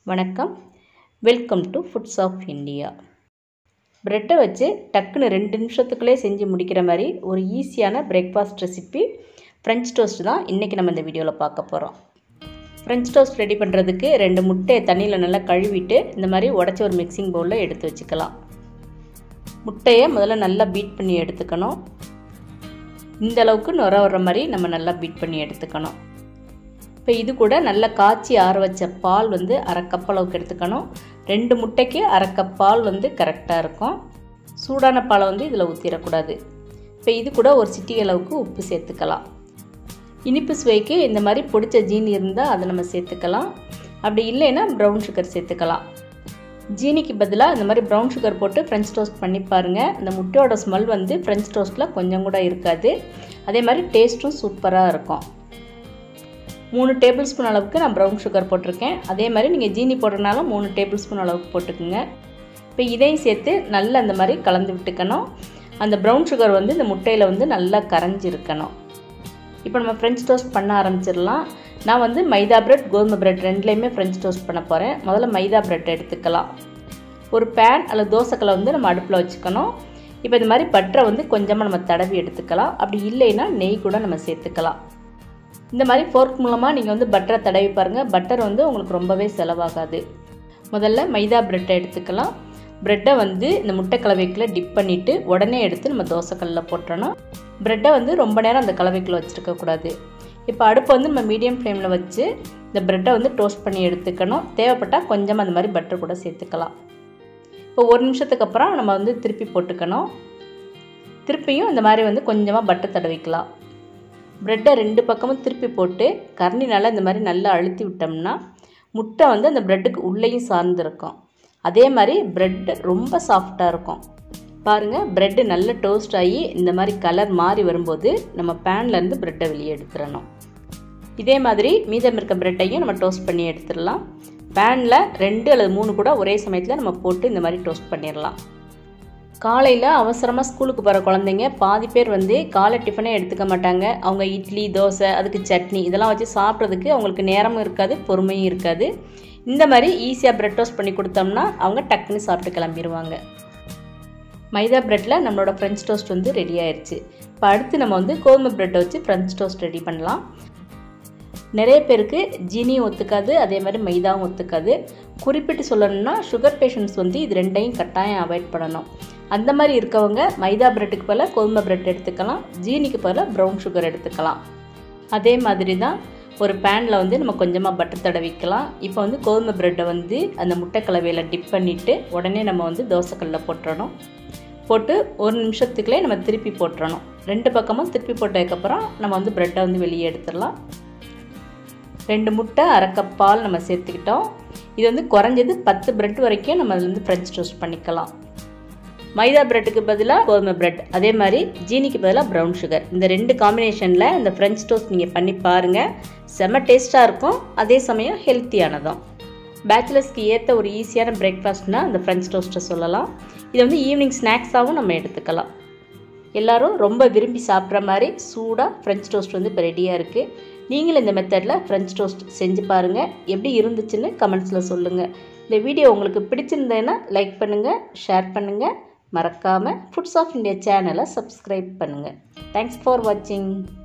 வணக்கம் welcome to foods of India ப்ரெட்டை வச்சு டக்குன்னு ரெண்டு நிமிஷத்துக்குள்ளே செஞ்சு முடிக்கிற மாதிரி ஒரு ஈஸியான பிரேக்ஃபாஸ்ட் ரெசிபி ஃப்ரெஞ்ச் டோஸ்ட் தான் இன்றைக்கி நம்ம இந்த வீடியோவில் பார்க்க போகிறோம் ஃப்ரெஞ்ச் டோஸ்ட் ரெடி பண்ணுறதுக்கு ரெண்டு முட்டையை தண்ணியில் நல்லா கழுவிட்டு இந்த மாதிரி உடச்சி ஒரு மிக்சிங் பவுலில் எடுத்து வச்சுக்கலாம் முட்டையை முதல்ல நல்லா பீட் பண்ணி எடுத்துக்கணும் இந்த அளவுக்கு நுர வர்ற மாதிரி நம்ம நல்லா பீட் பண்ணி எடுத்துக்கணும் இப்போ இது கூட நல்லா காய்ச்சி ஆற வச்ச பால் வந்து அரை கப் அளவுக்கு எடுத்துக்கணும் ரெண்டு முட்டைக்கு அரை கப் பால் வந்து கரெக்டாக இருக்கும் சூடான பாலை வந்து இதில் ஊற்றிடக்கூடாது இப்போ இது கூட ஒரு சிட்டிகை அளவுக்கு உப்பு சேர்த்துக்கலாம் இனிப்பு சுவைக்கு இந்த மாதிரி பொடிச்ச ஜீனி இருந்தால் அதை நம்ம சேர்த்துக்கலாம் அப்படி இல்லைன்னா ப்ரௌன் சுகர் சேர்த்துக்கலாம் ஜீனிக்கு பதிலாக இந்த மாதிரி ப்ரௌன் சுகர் போட்டு ஃப்ரெஞ்ச் டோஸ்ட் பண்ணி பாருங்கள் அந்த முட்டையோட ஸ்மெல் வந்து ஃப்ரெஞ்ச் டோஸ்ட்டில் கொஞ்சம் கூட இருக்காது அதே மாதிரி டேஸ்ட்டும் சூப்பராக இருக்கும் மூணு டேபிள் ஸ்பூன் அளவுக்கு நான் ப்ரௌன் சுகர் போட்டிருக்கேன் அதே மாதிரி நீங்கள் ஜீனி போடுறதுனால மூணு டேபிள் ஸ்பூன் அளவுக்கு போட்டுக்குங்க இப்போ இதையும் சேர்த்து நல்லா அந்த மாதிரி கலந்து விட்டுக்கணும் அந்த ப்ரௌன் சுகர் வந்து இந்த முட்டையில் வந்து நல்லா கரைஞ்சிருக்கணும் இப்போ நம்ம ஃப்ரெஞ்ச் டோஸ்ட் பண்ண ஆரம்பிச்சிடலாம் நான் வந்து மைதா பிரெட் கோதுமை பிரெட் ரெண்டுலேயுமே ஃப்ரெஞ்ச் டோஸ்ட் பண்ண போகிறேன் முதல்ல மைதா பிரெட் எடுத்துக்கலாம் ஒரு பேன் அல்லது தோசைக்கலை வந்து நம்ம அடுப்பில் வச்சுக்கணும் இப்போ இந்த மாதிரி பட்டரை வந்து கொஞ்சமாக நம்ம தடவி எடுத்துக்கலாம் அப்படி இல்லைன்னா நெய் கூட நம்ம சேர்த்துக்கலாம் இந்த மாதிரி ஃபோர்க் மூலமாக நீங்கள் வந்து பட்டரை தடவி பாருங்கள் பட்டர் வந்து உங்களுக்கு ரொம்பவே செலவாகாது முதல்ல மைதா பிரெட்டை எடுத்துக்கலாம் ப்ரெட்டை வந்து இந்த முட்டை கலவைக்குள்ளே டிப் பண்ணிவிட்டு உடனே எடுத்து நம்ம தோசைக்கல்லில் போட்டுறணும் ப்ரெட்டை வந்து ரொம்ப நேரம் அந்த கலவைக்குள்ளே வச்சுருக்கக்கூடாது இப்போ அடுப்பை வந்து நம்ம மீடியம் ஃப்ளேமில் வச்சு இந்த ப்ரெட்டை வந்து டோஸ்ட் பண்ணி எடுத்துக்கணும் தேவைப்பட்டால் கொஞ்சம் அந்த மாதிரி பட்டர் கூட சேர்த்துக்கலாம் இப்போ ஒரு நிமிஷத்துக்கு அப்புறம் நம்ம வந்து திருப்பி போட்டுக்கணும் திருப்பியும் இந்த மாதிரி வந்து கொஞ்சமாக பட்டர் தடவிக்கலாம் ப்ரெட்டை ரெண்டு பக்கமும் திருப்பி போட்டு கரண்டினால் இந்த மாதிரி நல்லா அழுத்தி விட்டோம்னா முட்டை வந்து அந்த ப்ரெட்டுக்கு உள்ளேயும் சார்ந்திருக்கும் அதே மாதிரி ப்ரெட்டு ரொம்ப சாஃப்டாக இருக்கும் பாருங்கள் ப்ரெட்டு நல்ல டோஸ்ட் ஆகி இந்த மாதிரி கலர் மாறி வரும்போது நம்ம பேன்லேருந்து ப்ரெட்டை வெளியே எடுத்துடணும் இதே மாதிரி மீதம் இருக்க ப்ரெட்டையும் நம்ம டோஸ்ட் பண்ணி எடுத்துடலாம் பேனில் ரெண்டு அல்லது மூணு கூட ஒரே சமயத்தில் நம்ம போட்டு இந்த மாதிரி டோஸ்ட் பண்ணிடலாம் காலையில் அவசரமாக ஸ்கூலுக்கு போகிற குழந்தைங்க பாதி பேர் வந்து காலை டிஃபனே எடுத்துக்க மாட்டாங்க அவங்க இட்லி தோசை அதுக்கு சட்னி இதெல்லாம் வச்சு சாப்பிட்றதுக்கு அவங்களுக்கு நேரமும் இருக்காது பொறுமையும் இருக்காது இந்த மாதிரி ஈஸியாக ப்ரெட் டோஸ்ட் பண்ணி கொடுத்தோம்னா அவங்க டக்குன்னு சாப்பிட்டு கிளம்பிடுவாங்க மைதா ப்ரெட்டில் நம்மளோட ஃப்ரெஞ்ச் டோஸ்ட் வந்து ரெடி ஆயிடுச்சு இப்போ அடுத்து நம்ம வந்து கோதுமை ப்ரெட்டை வச்சு ஃப்ரெஞ்ச் டோஸ்ட் ரெடி பண்ணலாம் நிறைய பேருக்கு ஜீனியும் ஒத்துக்காது அதே மாதிரி மைதாவும் ஒத்துக்காது குறிப்பிட்டு சொல்லணும்னா சுகர் பேஷண்ட்ஸ் வந்து இது ரெண்டையும் கட்டாயம் அவாய்ட் பண்ணணும் அந்த மாதிரி இருக்கவங்க மைதா பிரெட்டுக்கு பதிலாக கோதுமை பிரெட் எடுத்துக்கலாம் ஜீனிக்கு பதிலாக ப்ரௌன் சுகர் எடுத்துக்கலாம் அதே மாதிரி தான் ஒரு பேனில் வந்து நம்ம கொஞ்சமாக பட்டர் தடவிக்கலாம் இப்போ வந்து கோதுமை ப்ரெட்டை வந்து அந்த முட்டை கலவையில் டிப் பண்ணிவிட்டு உடனே நம்ம வந்து தோசைக்கல்லில் போட்டுறணும் போட்டு ஒரு நிமிஷத்துக்குள்ளே நம்ம திருப்பி போட்டுறணும் ரெண்டு பக்கமும் திருப்பி போட்டதுக்கப்புறம் நம்ம வந்து ப்ரெட்டை வந்து வெளியே எடுத்துடலாம் ரெண்டு முட்டை அரை கப் பால் நம்ம சேர்த்துக்கிட்டோம் இது வந்து குறைஞ்சது பத்து பிரெட் வரைக்கும் நம்ம அதில் வந்து ஃப்ரெஞ்ச் டோஸ்ட் பண்ணிக்கலாம் மைதா பிரெட்டுக்கு பதிலாக கோதுமை பிரெட் அதே மாதிரி ஜீனிக்கு பதிலாக ப்ரௌன் சுகர் இந்த ரெண்டு காம்பினேஷனில் இந்த ஃப்ரெஞ்ச் டோஸ்ட் நீங்கள் பண்ணி பாருங்கள் செம்ம டேஸ்ட்டாக இருக்கும் அதே சமயம் ஹெல்த்தியானதும் பேச்சுலர்ஸ்க்கு ஏற்ற ஒரு ஈஸியான பிரேக்ஃபாஸ்ட்னால் இந்த ஃப்ரெஞ்ச் டோஸ்ட்டை சொல்லலாம் இதை வந்து ஈவினிங் ஸ்நாக்ஸாகவும் நம்ம எடுத்துக்கலாம் எல்லோரும் ரொம்ப விரும்பி சாப்பிட்ற மாதிரி சூடாக ஃப்ரெஞ்ச் டோஸ்ட் வந்து இப்போ ரெடியாக இருக்குது நீங்களும் இந்த மெத்தடில் ஃப்ரெஞ்ச் டோஸ்ட் செஞ்சு பாருங்கள் எப்படி இருந்துச்சுன்னு கமெண்ட்ஸில் சொல்லுங்கள் இந்த வீடியோ உங்களுக்கு பிடிச்சிருந்தேன்னா லைக் பண்ணுங்கள் ஷேர் பண்ணுங்கள் மறக்காமல் ஃபுட்ஸ் ஆஃப் இந்தியா சேனலை சப்ஸ்கிரைப் பண்ணுங்கள் தேங்க்ஸ் ஃபார் வாட்சிங்